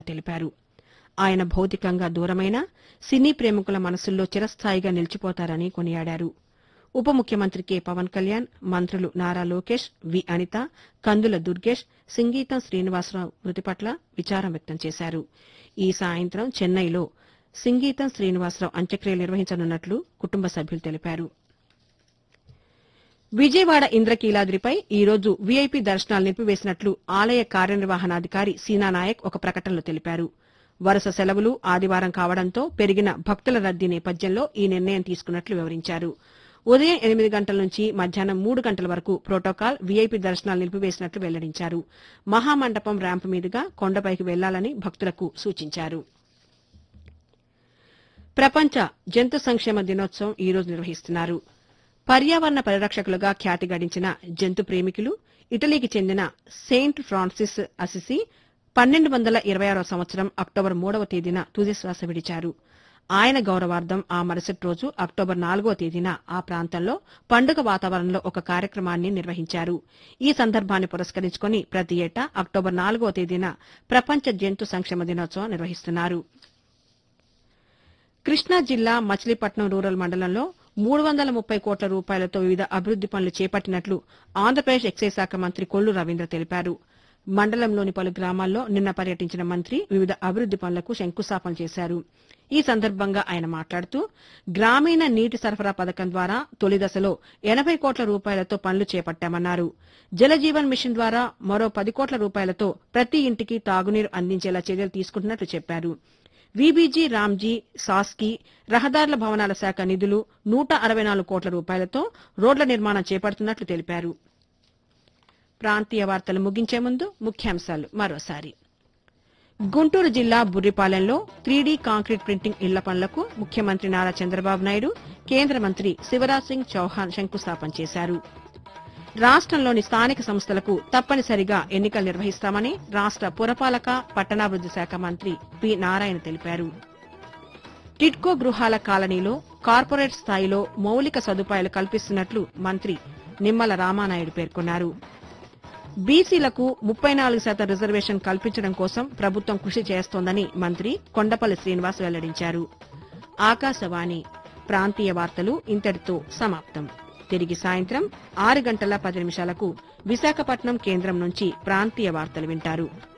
తెలిపారు ఆయన భౌతికంగా దూరమైన సినీ ప్రేమికుల మనసుల్లో చిరస్థాయిగా నిలిచిపోతారని కొనియాడారు ఉప ముఖ్యమంత్రి కె పవన్ కళ్యాణ్ మంత్రులు నారా లోకేష్ వి అనిత కందుల దుర్గేష్ సింగీతం శ్రీనివాసరావు మృతి పట్ల విచారం వ్యక్తం చేశారు ఈ సాయంత్రం చెన్నైలో సింగీతం శ్రీనివాసరావు అంత్యక్రియలు నిర్వహించనున్నట్లు కుటుంబ సభ్యులు తెలిపారు విజయవాడ ఇంద్రకీలాద్రిపై ఈ రోజు వీఐపీ దర్శనాలు నిలిపివేసినట్లు ఆలయ కార్యనిర్వహణాధికారి సీనా నాయక్ ఒక ప్రకటనలో తెలిపారు వరుస సెలవులు ఆదివారం కావడంతో పెరిగిన భక్తుల రద్దీ నేపథ్యంలో ఈ నిర్ణయం తీసుకున్నట్లు వివరించారు ఉదయం ఎనిమిది గంటల నుంచి మధ్యాహ్నం మూడు గంటల వరకు ప్రోటోకాల్ వీఐపీ దర్శనాలు నిలిపివేసినట్లు వెల్లడించారు మహామండపం ర్యాంపు మీదుగా కొండపైకి వెళ్లాలని భక్తులకు సూచించారు ప్రపంచ జంతు సంక్షేమ దినోత్సవం ఈ రోజు నిర్వహిస్తున్నారు పర్యావరణ పరిరక్షకులుగా ఖ్యాతి గడించిన జంతు ప్రేమికులు ఇటలీకి చెందిన సెయింట్ ఫ్రాన్సిస్ అసిసి పన్నెండు వందల ఇరవై ఆరో సంవత్సరం అక్టోబర్ మూడవ తేదీన తుదిశ్వాస విడిచారు ఆయన గౌరవార్థం ఆ మరుసటి రోజు అక్టోబర్ నాలుగో తేదీన ఆ ప్రాంతంలో పండుగ వాతావరణంలో ఒక కార్యక్రమాన్ని నిర్వహించారు ఈ సందర్భాన్ని పురస్కరించుకుని ప్రతి ఏటా అక్టోబర్ నాలుగో తేదీన ప్రపంచ జంతు సంక్షేమ దినోత్సవం నిర్వహిస్తున్నారు కృష్ణా జిల్లా మచిలీపట్నం రూరల్ మండలంలో మూడు వందల ముప్పై కోట్ల రూపాయలతో వివిధ అభివృద్ది పనులు చేపట్టినట్లు ఆంధ్రప్రదేశ్ ఎక్సైజ్ శాఖ మంత్రి కొల్లు రవీంద్ర తెలిపారు మండలంలోని పలు గ్రామాల్లో నిన్న పర్యటించిన మంత్రి వివిధ అభివృద్ది పనులకు శంకుస్థాపన చేశారు ఈ సందర్భంగా ఆయన మాట్లాడుతూ గ్రామీణ నీటి సరఫరా పథకం ద్వారా తొలి దశలో ఎనభై కోట్ల రూపాయలతో పనులు చేపట్టామన్నారు జలజీవన్ మిషన్ ద్వారా మరో పది కోట్ల రూపాయలతో ప్రతి ఇంటికి తాగునీరు అందించేలా చర్యలు తీసుకుంటున్నట్లు చెప్పారు వీబీజీ రామ్జీ సాస్కి రహదారుల భవనాల శాఖ నిధులు నూట అరవై నాలుగు కోట్ల రూపాయలతో రోడ్ల నిర్మాణం చేపడుతున్నట్లు తెలిపారు ప్రాంతీయ వార్తలు ముగించే ముందు ముఖ్యాంశాలు మరోసారి గుంటూరు జిల్లా బుర్రిపాలెంలో త్రీడీ కాంక్రీట్ ప్రింటింగ్ ఇళ్ల పనులకు ముఖ్యమంత్రి నారా చంద్రబాబు నాయుడు కేంద్ర మంత్రి శివరాజ్ సింగ్ చౌహాన్ శంకుస్థాపన చేశారు రాష్ట్రంలోని స్థానిక సంస్థలకు తప్పనిసరిగా ఎన్నికలు నిర్వహిస్తామని రాష్ట్ర పురపాలక పట్టణాభివృద్ది శాఖ మంత్రి పి నారాయణ తెలిపారు టిడ్కో గృహాల కాలనీలో కార్పొరేట్ స్థాయిలో మౌలిక సదుపాయాలు కల్పిస్తున్నట్లు మంత్రి నిమ్మల రామానాయుడు పేర్కొన్నారు బీసీలకు ముప్పై నాలుగు శాతం రిజర్వేషన్ కల్పించడం కోసం ప్రభుత్వం కృషి చేస్తోందని మంత్రి కొండపల్లి శ్రీనివాస్ వెల్లడించారు ఆకాశవాణి ప్రాంతీయ వార్తలు ఇంతటితో సమాప్తం తిరిగి సాయంత్రం ఆరు గంటల పది నిమిషాలకు విశాఖపట్నం కేంద్రం నుంచి ప్రాంతీయ వార్తలు వింటారు